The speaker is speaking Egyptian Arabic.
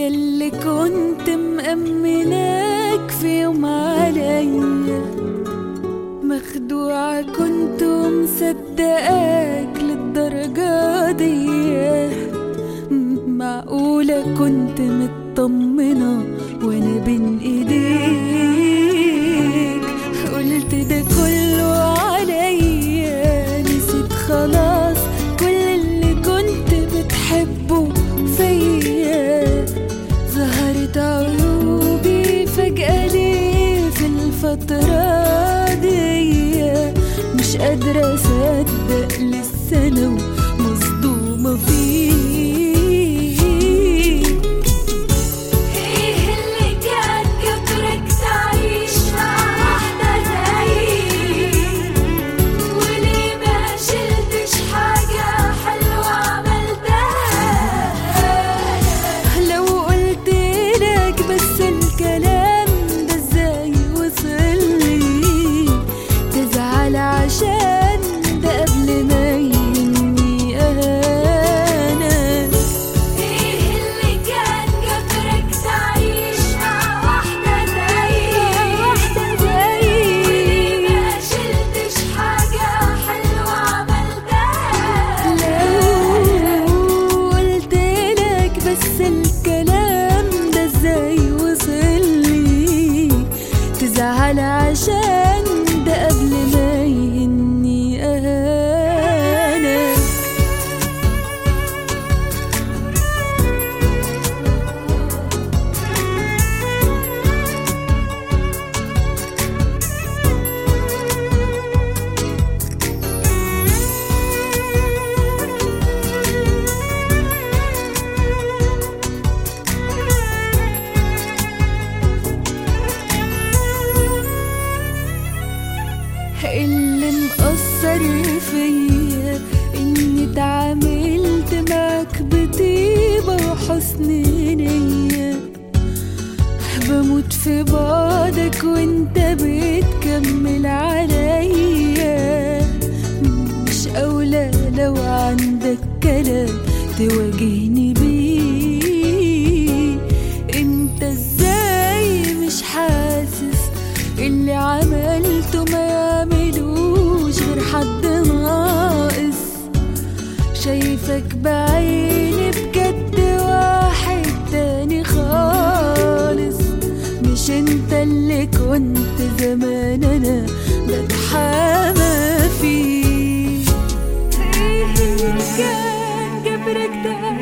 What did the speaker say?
يلي كنت مأمناك في يوم عليا مخدوعة كنت مصدقاك للدرجة دي معقولة كنت مطمنة وانا بين ايديك قلت ده كله عليا نسيت خلاص كل اللي كنت بتحبه فيا ظهرت عيوبي فجأة ليه في الفترة دي مش قادرة أصدق لسه أنا مصدومة فيك ايه اللي كان جبرك تعيش مع واحدة زيي وليه ما شلتش حاجة حلوة عملتها لو قلت لك بس الكلام ده ازاي وصلي تزعل عشان ده قبل ما يهمني انا ايه اللي كان جبرك تعيش مع واحدة زيي واحدة وليه زي ما شلتش حاجة حلوة عملتها لو قلت لك بس الكلام ده ازاي وصلي تزعل عشان ده قبل ما يهني انا اللي مأثر فيا اني اتعاملت معاك بطيبة وحسن نية بموت في بعدك وانت بتكمل عليا مش اولى لو عندك كلام تواجهني بيه انت ازاي مش حاسس اللي عملته ما يعملوش غير حد ناقص شايفك بعيني بجد واحد تاني خالص مش انت اللي كنت زمان انا بتحامى فيه كان جبرك ده